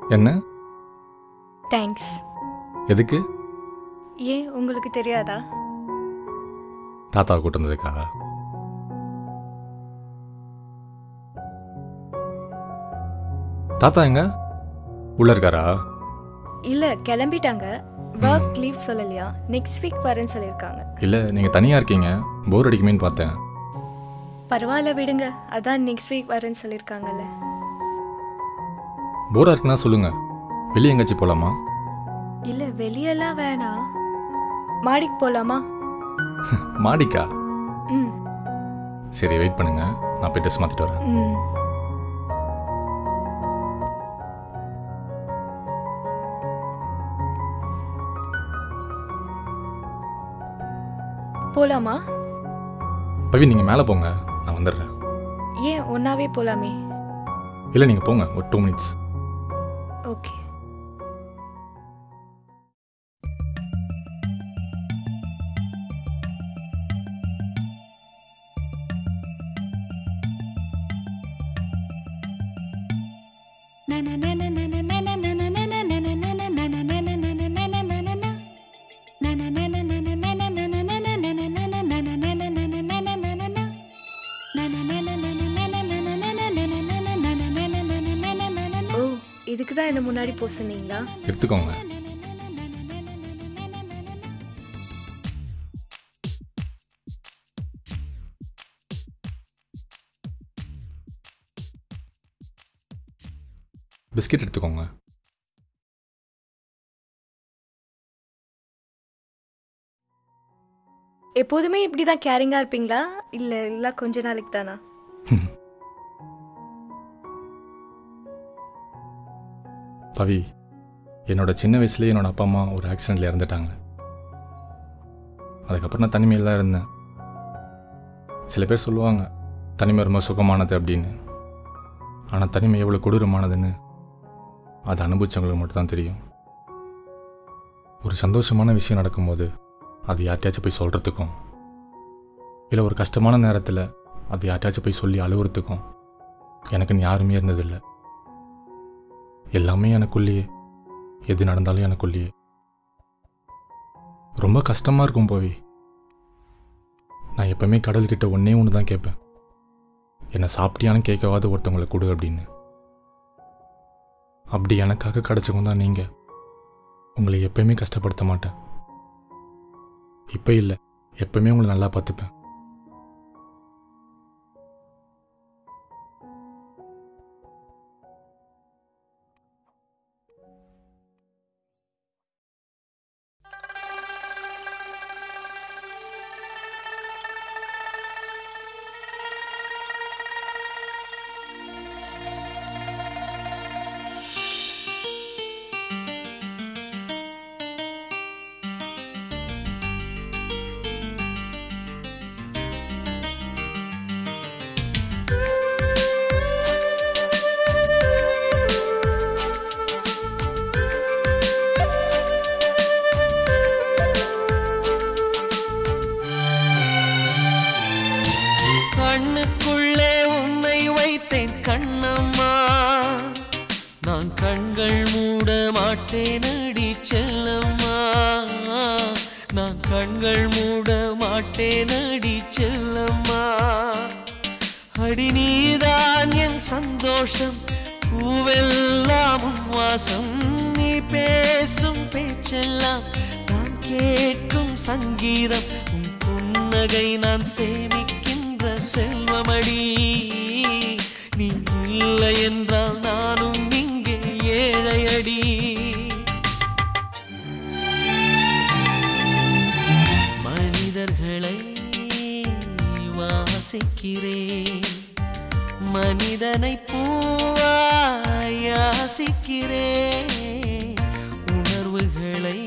என்ன தேங்க்ஸ் எதுக்கு ஏன் உங்களுக்கு தெரியாதா தாத்தா கூட்டு வந்ததுக்கா தாத்தா எங்க உள்ள இருக்காரா இல்ல கிளம்பிட்டாங்க ஒர்க் லீவ் சொல்லலையா நெக்ஸ்ட் வீக் வரேன்னு சொல்லியிருக்காங்க இல்ல நீங்க தனியா இருக்கீங்க போர் அடிக்குமேன்னு பார்த்தேன் பரவாயில்ல விடுங்க அதான் நெக்ஸ்ட் வீக் வரேன்னு சொல்லியிருக்காங்கல்ல போரா இருக்குன்னா சொல்லுங்க வெளியே எங்கேயாச்சும் போலாமா இல்ல வெளியெல்லாம் வேணாம் மாடிக்கு போலாமா மாடிக்கா ம் சரி வெயிட் பண்ணுங்க நான் போய் ட்ரெஸ் மாத்திட்டு வரேன் ம் போலாமா பவி நீங்க மேலே போங்க நான் வந்துடுறேன் ஏன் ஒன்னாவே போலாமே இல்லை நீங்க போங்க ஒரு டூ மினிட்ஸ் ஓகே ஓ இதுக்கு தான் என்ன முன்னாடி போக சொன்னீங்களா எடுத்துக்கோங்க பிஸ்கெட் எடுத்துக்கோங்க எப்போதுமே இப்படி தான் கேரிங்காக இருப்பீங்களா இல்லை இல்லை கொஞ்ச நாளைக்கு தானா பவி என்னோட சின்ன வயசுலேயே என்னோட அப்பா அம்மா ஒரு ஆக்சிடெண்ட்டில் இறந்துட்டாங்க அதுக்கப்புறம் நான் தனிமையில் தான் இருந்தேன் சில பேர் சொல்லுவாங்க தனிமை ரொம்ப சுகமானது அப்படின்னு ஆனால் தனிமை எவ்வளோ கொடூரமானதுன்னு அதை அனுபவிச்சவங்களுக்கு மட்டும்தான் தெரியும் ஒரு சந்தோஷமான விஷயம் நடக்கும்போது அது யார்ட்டையாச்சும் போய் சொல்கிறதுக்கும் இல்லை ஒரு கஷ்டமான நேரத்தில் அது யார்ட்டையாச்சும் போய் சொல்லி அழுவுறதுக்கும் எனக்குன்னு யாருமே இருந்ததில்லை எல்லாமே எனக்குள்ளேயே எது நடந்தாலும் எனக்குள்ளேயே ரொம்ப கஷ்டமாக இருக்கும் போய் நான் எப்பவுமே கடல்கிட்ட ஒன்றே ஒன்று தான் கேட்பேன் என்னை சாப்பிட்டியான்னு கேட்கவாது ஒருத்தவங்களை கொடு அப்படின்னு அப்படி எனக்காக கிடைச்சவங்க தான் நீங்கள் உங்களை எப்பயுமே கஷ்டப்படுத்த மாட்டேன் இப்போ இல்லை எப்பவுமே உங்களை நல்லா பார்த்துப்பேன் கண்ணுக்குள்ளே உன்னை வைத்தேன் கண்ணம்மா நான் கண்கள் மூட மாட்டேன் அடி செல்லம்மா நான் கண்கள் மூட மாட்டேன் அடி செல்லம்மா அடி நீதான் என் சந்தோஷம் பூவெல்லாம் உன் வாசம் நீ பேசும் பேச்செல்லாம் நான் கேட்கும் சங்கீதம் உன் புன்னகை நான் சேமிக்கின்ற செல்வமடி நீ இல்லை என்றால் நானும் இங்கே ஏழையடி மனிதர்களை வாசிக்கிறேன் மனிதனை பூவாய் யாசிக்கிறேன் உணர்வுகளை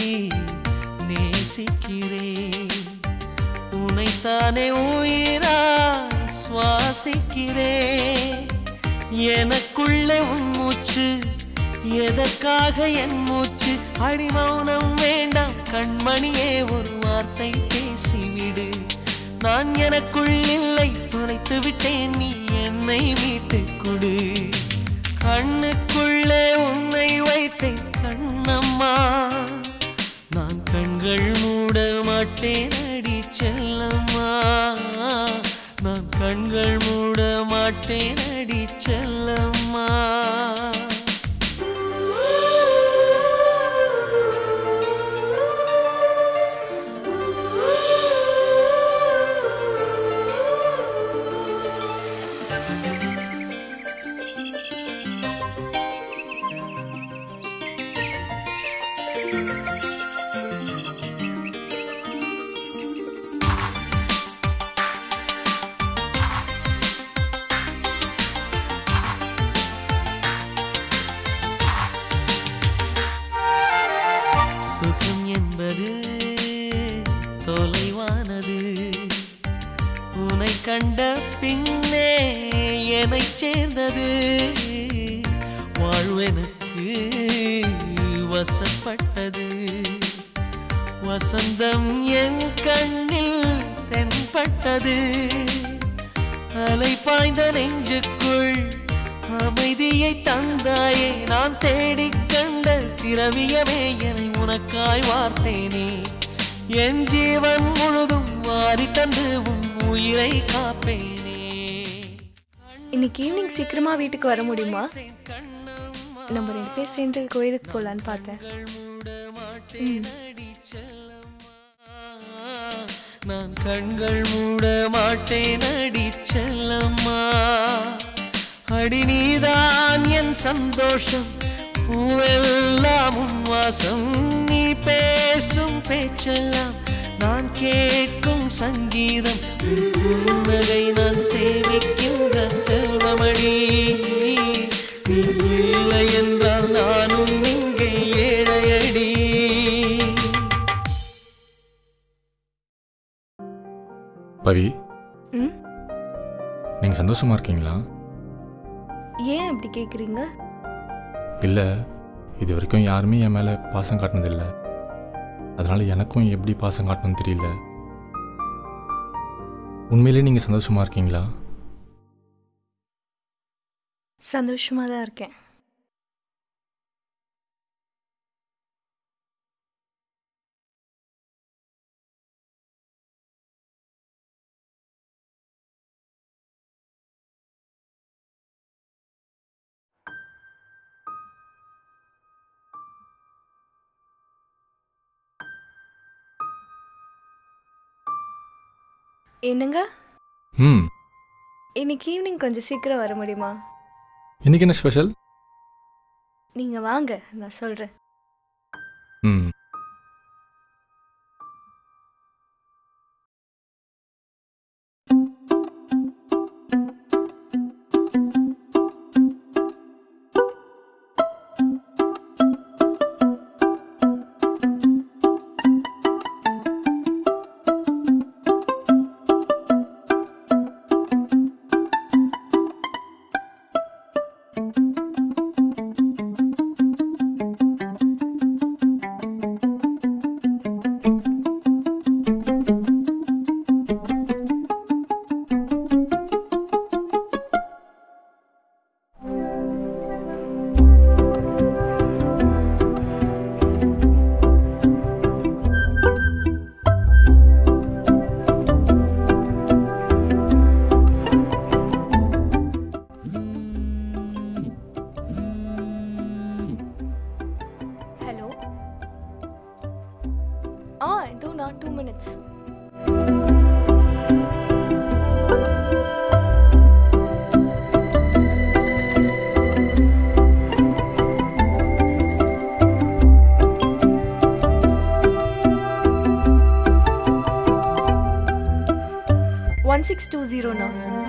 நேசிக்கிறேன் உனைத்தானே உயிராய் சுவாசிக்கிறேன் எனக்குள்ளே உன் மூச்சு எதற்காக என் மூச்சு அடிமௌனம் வேண்டாம் கண்மணியே ஒரு வார்த்தை பேசிவிடு நான் எனக்குள் இல்லை தொலைத்து விட்டேன் நீ என்னை மீட்டுக் கொடு கண்ணுக்குள்ளே உன்னை மாட்டேன் அடி செல்லம்மா நான் கண்கள் மூட மாட்டேன் அடி செல்லம்மா சுகம் என்பது தொலைவானது உன்னை கண்ட பின்னே என்னை சேர்ந்தது வாழ்வெனக்கு வசப்பட்டது வசந்தம் என் கண்ணில் தென்பட்டது அலை பாய்ந்த நெஞ்சுக்குள் அமைதியை தந்தாயே நான் தேடிக் கண்ட திரவியமே என்னை உனக்காய் வார்த்தேனே என் ஜீவன் முழுதும் வாரி தந்து உன் உயிரை காப்பேனே இன்னைக்கு ஈவினிங் சீக்கிரமா வீட்டுக்கு வர முடியுமா நம்ம ரெண்டு பேர் சேர்ந்து கோயிலுக்கு போகலான்னு பார்த்தேன் ம். நான் கண்கள் மூட மாட்டேன் அடி செல்லம்மா அடி நீதான் என் சந்தோஷம் பூவெல்லாம் உன் வாசம் நீ பேசும் பேச்செல்லாம் நான் கேட்கும் சங்கீதம் உன் புன்னகை நான் சேவிக்கின்ற செல்வமணி நீ இல்லை என்றால் நானும் இங்கே ஏழையடி பவி ம் நீங்கள் சந்தோஷமாக இருக்கீங்களா ஏன் அப்படி கேட்குறீங்க இல்லை இது வரைக்கும் யாருமே என் மேலே பாசம் காட்டினதில்லை அதனால் எனக்கும் எப்படி பாசம் காட்டணும்னு தெரியல உண்மையிலேயே நீங்கள் சந்தோஷமாக இருக்கீங்களா சந்தோஷமா தான் இருக்கேன் என்னங்க ம் இன்னைக்கு ஈவினிங் கொஞ்சம் சீக்கிரம் வர முடியுமா இன்னைக்கு என்ன ஸ்பெஷல் நீங்க வாங்க நான் சொல்றேன் ம் ஹலோ ஆ இதோ நான் two minutes one six two ஜீரோண்ணா